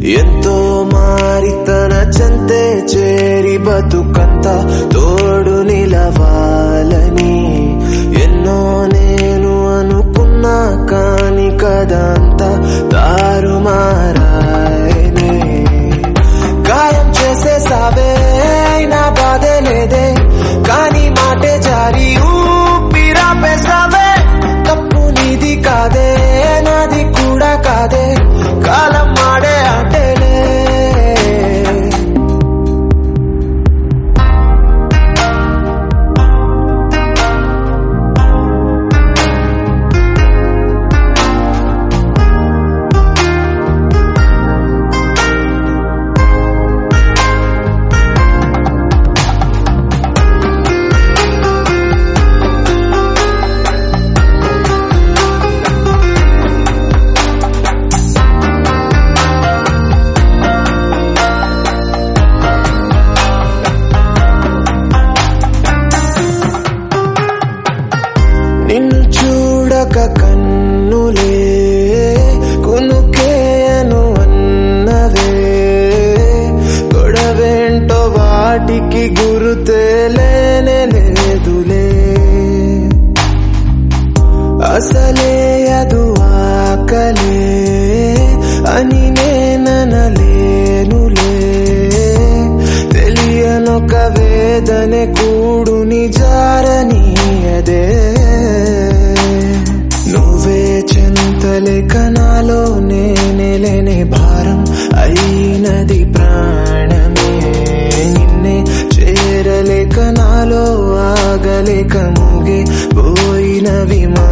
ఎంతో మారి తన చెంతే చేరి బతుకంత తోడు నిలవాలని ఎన్నో నేను అనుకున్నా కాని కదంతా తారుమారాయనే గాయం చేసే సావే అయినా బాధే లేదే కానీ మాటే జారి ఊపిరాపేసావే తప్పు నీది కాదే నాది కూడా కాదే కాలం మాడే ఆటేలే నిన్ను చూడక కన్నులే కునుకేయను అన్నవే గొడవేంటో వాటికి గురుతేలేనే లేదులే అసలే అదు ఆకలే అని నేననలేనులే తెలియనొక వేదనే కూడుని జారనీయదే నువ్వే చింతలేక నాలో నేనెలేని భారం అయినది ప్రాణమే నిన్నే చేరలేక నాలో ఆగలేక ముగే పోయిన విమా